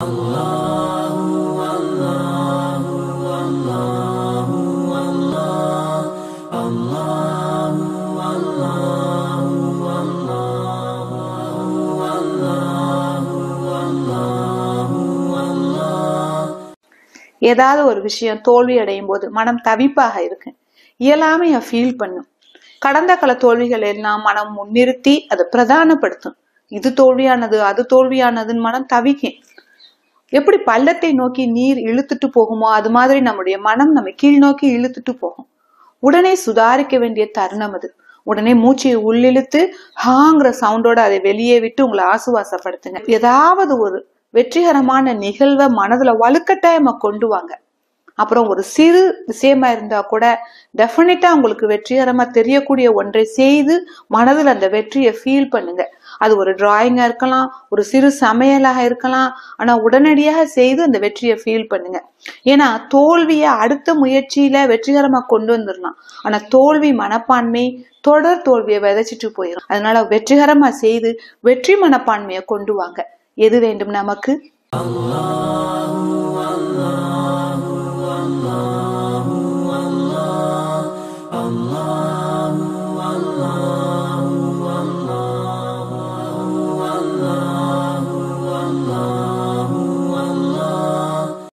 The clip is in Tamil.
ஏதாவது ஒரு விஷயம் தோல்வி அடையும் போது மனம் தவிப்பாக இருக்கு இயலாமைய ஃபீல் பண்ணும் கடந்த கால தோல்விகள் எல்லாம் மனம் முன்னிறுத்தி அதை பிரதானப்படுத்தும் இது தோல்வியானது அது தோல்வியானதுன்னு மனம் தவிக்கும் எப்படி பள்ளத்தை நோக்கி நீர் இழுத்துட்டு போகுமோ அது மாதிரி நம்முடைய மனம் நம்ம கீழ் நோக்கி இழுத்துட்டு போகும் உடனே சுதாரிக்க வேண்டிய தருணம் அது உடனே மூச்சையை உள்ளிழுத்து ஹாங்கிற சவுண்டோட அதை வெளியே விட்டு உங்களை ஆசுவாசப்படுத்துங்க ஏதாவது ஒரு வெற்றிகரமான நிகழ்வை மனதுல வலுக்கட்டாயமா கொண்டு வாங்க அப்புறம் ஒரு சிறு விஷயமா இருந்தா கூட டெஃபினட்டா உங்களுக்கு வெற்றிகரமா தெரியக்கூடிய ஒன்றை செய்து மனதில் அந்த வெற்றியை ஃபீல் பண்ணுங்க அது ஒரு டிராயிங்கா இருக்கலாம் ஒரு சிறு சமையலாக இருக்கலாம் ஆனா உடனடியாக செய்து அந்த வெற்றியை ஃபீல் பண்ணுங்க ஏன்னா தோல்வியை அடுத்த முயற்சியில வெற்றிகரமா கொண்டு வந்துடலாம் ஆனா தோல்வி மனப்பான்மை தொடர் தோல்வியை விதைச்சிட்டு போயிடும் அதனால வெற்றிகரமா செய்து வெற்றி மனப்பான்மையை கொண்டு வாங்க எது வேண்டும் நமக்கு